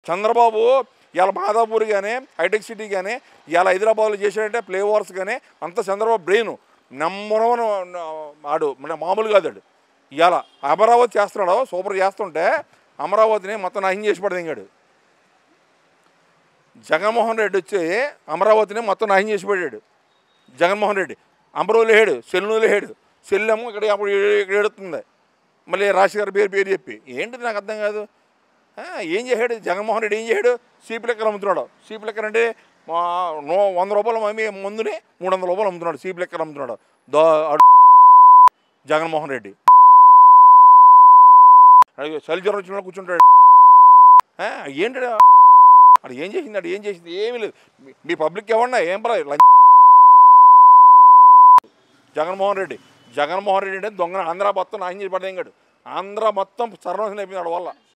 చంద్రబాబు ఇవాళ మాదాపూర్ కానీ hitech city కానీ ఇవాళ హైదరాబాద్లో చేసాడంటే ప్లే ఓవర్స్ కానీ అంత చంద్రబాబు బ్రెయిన్ నెంబర్ వన్ ఆడు మన మామూలు కాదు ఆడు ఇవాళ అమరావతి చేస్తున్నాడు సూపర్ చేస్తుంటే అమరావతిని మొత్తం నాశనం చేసి పడదింగాడు జగన్మోహన్ రెడ్డి వచ్చి అమరావతిని మొత్తం నాశనం చేసి పడాడు జగన్మోహన్ రెడ్డి అమరువులు లేడు సెల్లులు లేడు సెల్లేమో ఇక్కడ అప్పుడు ఇక్కడ ఏడుతుంది మళ్ళీ రాశి గారి పేరు పేరు చెప్పి ఏంటిది నాకు అర్థం కాదు ఆ, ఏం చేశాడు జగన్మోహన్ రెడ్డి ఏం చేశాడు సీపీ లెక్కలు అమ్ముతున్నాడు సీపీ లెక్కలు అంటే మా నో వంద రూపాయలు అమ్మి ముందునే మూడు వందల రూపాయలు అమ్ముతున్నాడు సీపీ లెక్కలు అమ్ముతున్నాడు దో అడు- జగన్మోహన్ రెడ్డి అడిగి చలి జ్వరం వచ్చిన కూర్చుంటాడు ఆ, ఏంటి అది ఏం చేసింది అది ఏం చేసింది ఏమీ లేదు మీ- మీ పబ్లిక్ ఏమన్నా ఏం పర్లేదు లంచ్ జగన్మోహన్ రెడ్డి జగన్మోహన్ రెడ్డి అంటే దొంగ ఆంధ్ర మొత్తం నాశనం చేసి పడేంగాడు ఆంధ్ర మొత్తం సర్వనాశనం అయిపోయింది వాడి వల్ల